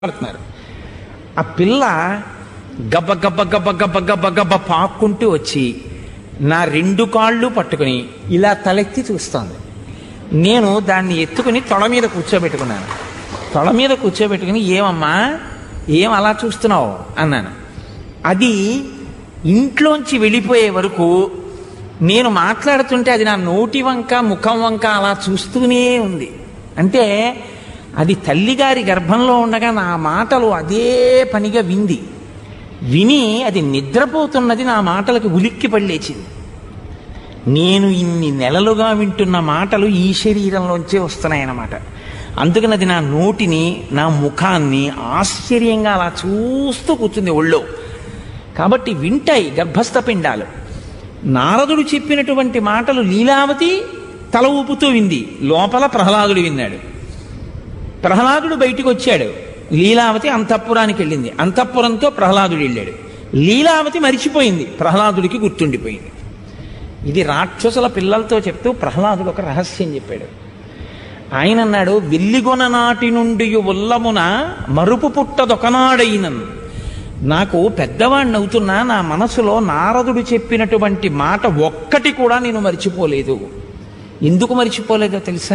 ఆడుతున్నారు ఆ పిల్ల గబ్బ గబ్బ గబ్బ గబ్బ గబ్బ గబ్బ పాక్కుంటూ వచ్చి నా రెండు కాళ్ళు పట్టుకుని ఇలా తలెత్తి చూస్తోంది నేను దాన్ని ఎత్తుకుని తొడ మీద కూర్చోబెట్టుకున్నాను తొడ మీద కూర్చోబెట్టుకుని ఏమమ్మా ఏం అలా చూస్తున్నావు అన్నాను అది ఇంట్లోంచి వెళ్ళిపోయే వరకు నేను మాట్లాడుతుంటే అది నా నోటి వంక ముఖం వంక అలా చూస్తూనే ఉంది అంటే అది తల్లిగారి గర్భంలో ఉండగా నా మాటలు అదే పనిగా వింది విని అది నిద్రపోతున్నది నా మాటలకు ఉలిక్కి పడలేచింది నేను ఇన్ని నెలలుగా వింటున్న మాటలు ఈ శరీరంలోంచే వస్తున్నాయన్నమాట అందుకని అది నా నోటిని నా ముఖాన్ని ఆశ్చర్యంగా అలా చూస్తూ కూర్చుంది ఒళ్ళో కాబట్టి వింటాయి గర్భస్థ పిండాలు నారదుడు చెప్పినటువంటి మాటలు లీలావతి తల ఊపుతూ వింది లోపల ప్రహ్లాదుడు విన్నాడు ప్రహ్లాదుడు బయటికి వచ్చాడు లీలావతి అంతఃపురానికి వెళ్ళింది అంతఃపురంతో ప్రహ్లాదుడు వెళ్ళాడు లీలావతి మరిచిపోయింది ప్రహ్లాదుడికి గుర్తుండిపోయింది ఇది రాక్షసుల పిల్లలతో చెప్తూ ప్రహ్లాదుడు ఒక రహస్యం చెప్పాడు ఆయన అన్నాడు వెల్లిగొన నాటి నుండి ఉల్లమున మరుపు పుట్టదొకనాడైనన్ నాకు పెద్దవాడిని అవుతున్నా నా మనసులో నారదుడు చెప్పినటువంటి మాట ఒక్కటి కూడా నేను మర్చిపోలేదు ఎందుకు మర్చిపోలేదో తెలుసా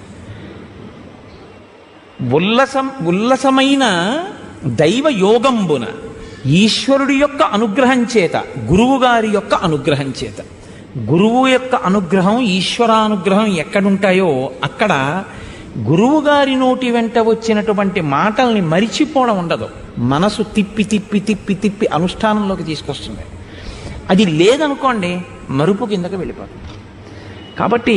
ఉల్లసం ఉల్లసమైన దైవ యోగంబున ఈశ్వరుడి యొక్క అనుగ్రహం చేత గురువు గారి యొక్క అనుగ్రహం చేత గురువు యొక్క అనుగ్రహం ఈశ్వరానుగ్రహం ఎక్కడుంటాయో అక్కడ గురువు గారి నోటి వెంట వచ్చినటువంటి మాటల్ని మరిచిపోవడం ఉండదు మనసు తిప్పి తిప్పి తిప్పి తిప్పి అనుష్ఠానంలోకి తీసుకొస్తుంది అది లేదనుకోండి మరుపు కిందకి వెళ్ళిపోతుంది కాబట్టి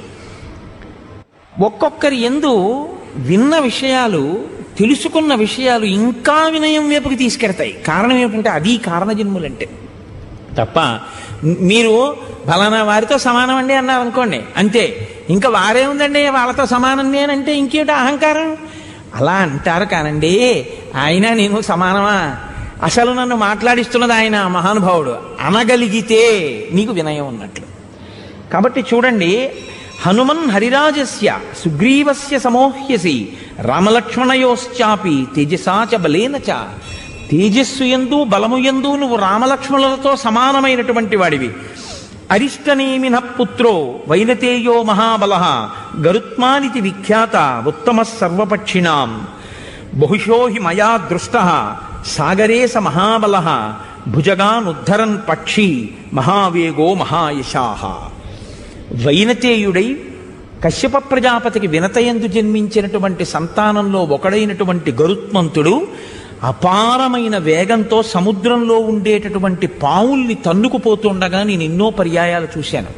ఒక్కొక్కరి ఎందు విన్న విషయాలు తెలుసుకున్న విషయాలు ఇంకా వినయం వైపుకి తీసుకెడతాయి కారణం ఏమిటంటే అది కారణజన్ములంటే తప్ప మీరు ఫలానా వారితో సమానం అండి అన్నారు అనుకోండి అంతే ఇంకా వారే ఉందండి వాళ్ళతో సమానం నేనంటే ఇంకేమిటి అహంకారం అలా అంటారు కానండి ఆయన నేను సమానమా అసలు నన్ను మాట్లాడిస్తున్నది ఆయన మహానుభావుడు అనగలిగితే నీకు వినయం ఉన్నట్లు కాబట్టి చూడండి హనుమన్ హరిరాజస్య సుగ్రీవస్య సమోహ్యసి రామలక్ష్మణయోశ్చాపి తేజసాచ బలేన చ తేజస్సు ఎందు బలము ఎందు నువ్వు రామలక్ష్మణులతో సమానమైనటువంటి వాడివి అరిష్టనేమిన పుత్రో వైనతేయో మహాబల గరుత్మానితి విఖ్యాత ఉత్తమ సర్వపక్షిణాం బహుశో హి మయా దృష్ట సాగరే స మహాబల భుజగానుద్ధరన్ పక్షి మహావేగో మహాయశాహ వైనతేయుడై కశ్యప ప్రజాపతికి వినతయందు జన్మించినటువంటి సంతానంలో ఒకడైనటువంటి గరుత్మంతుడు అపారమైన వేగంతో సముద్రంలో ఉండేటటువంటి పావుల్ని తన్నుకుపోతుండగా నేను ఎన్నో పర్యాయాలు చూశాను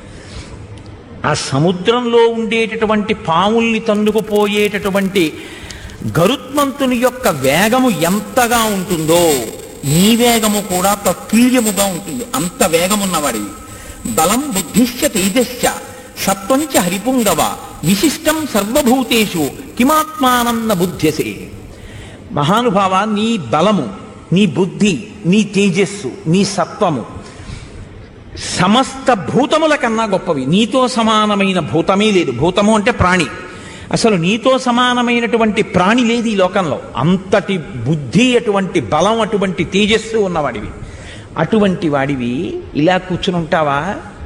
ఆ సముద్రంలో ఉండేటటువంటి పావుల్ని తన్నుకుపోయేటటువంటి గరుత్మంతుని యొక్క వేగము ఎంతగా ఉంటుందో నీ వేగము కూడా తత్తుల్యముగా ఉంటుంది అంత వేగమున్నవాడివి బలం బుద్ధిశ్చ తేజశ్చ సత్వంచ హరిపుంగవ విశిష్టం సర్వభూతేషు కిమాత్మానన్న బుద్ధ్యసే మహానుభావ నీ బలము నీ బుద్ధి నీ తేజస్సు నీ సత్వము సమస్త భూతముల కన్నా గొప్పవి నీతో సమానమైన భూతమే లేదు భూతము అంటే ప్రాణి అసలు నీతో సమానమైనటువంటి ప్రాణి లేదు ఈ లోకంలో అంతటి బుద్ధి అటువంటి బలం అటువంటి తేజస్సు ఉన్నవాడివి అటువంటి వాడివి ఇలా కూర్చుని ఉంటావా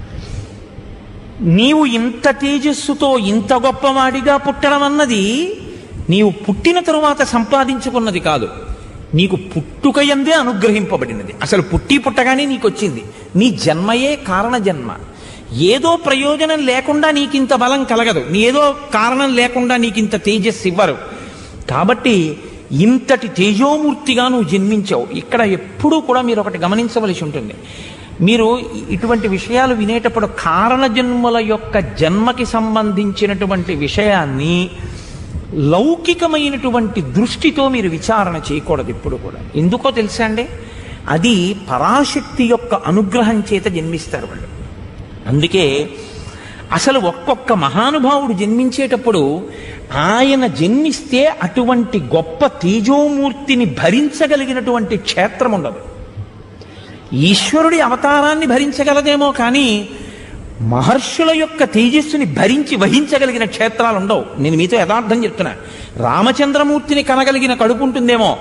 నీవు ఇంత తేజస్సుతో ఇంత గొప్పవాడిగా పుట్టడం అన్నది నీవు పుట్టిన తరువాత సంపాదించుకున్నది కాదు నీకు పుట్టుకయందే అనుగ్రహింపబడినది అసలు పుట్టి పుట్టగానే నీకు వచ్చింది నీ జన్మయే కారణ జన్మ ఏదో ప్రయోజనం లేకుండా నీకింత బలం కలగదు నీ ఏదో కారణం లేకుండా నీకింత తేజస్సు ఇవ్వరు కాబట్టి ఇంతటి తేజోమూర్తిగా నువ్వు జన్మించావు ఇక్కడ ఎప్పుడూ కూడా మీరు ఒకటి గమనించవలసి ఉంటుంది మీరు ఇటువంటి విషయాలు వినేటప్పుడు కారణ జన్మల యొక్క జన్మకి సంబంధించినటువంటి విషయాన్ని లౌకికమైనటువంటి దృష్టితో మీరు విచారణ చేయకూడదు ఇప్పుడు కూడా ఎందుకో తెలుసా అండి అది పరాశక్తి యొక్క అనుగ్రహం చేత జన్మిస్తారు వాళ్ళు అందుకే అసలు ఒక్కొక్క మహానుభావుడు జన్మించేటప్పుడు ఆయన జన్మిస్తే అటువంటి గొప్ప తేజోమూర్తిని భరించగలిగినటువంటి క్షేత్రం ఉండదు ఈశ్వరుడి అవతారాన్ని భరించగలదేమో కానీ మహర్షుల యొక్క తేజస్సుని భరించి వహించగలిగిన క్షేత్రాలు ఉండవు నేను మీతో యథార్థం చెప్తున్నా రామచంద్రమూర్తిని కనగలిగిన కడుపు ఉంటుందేమో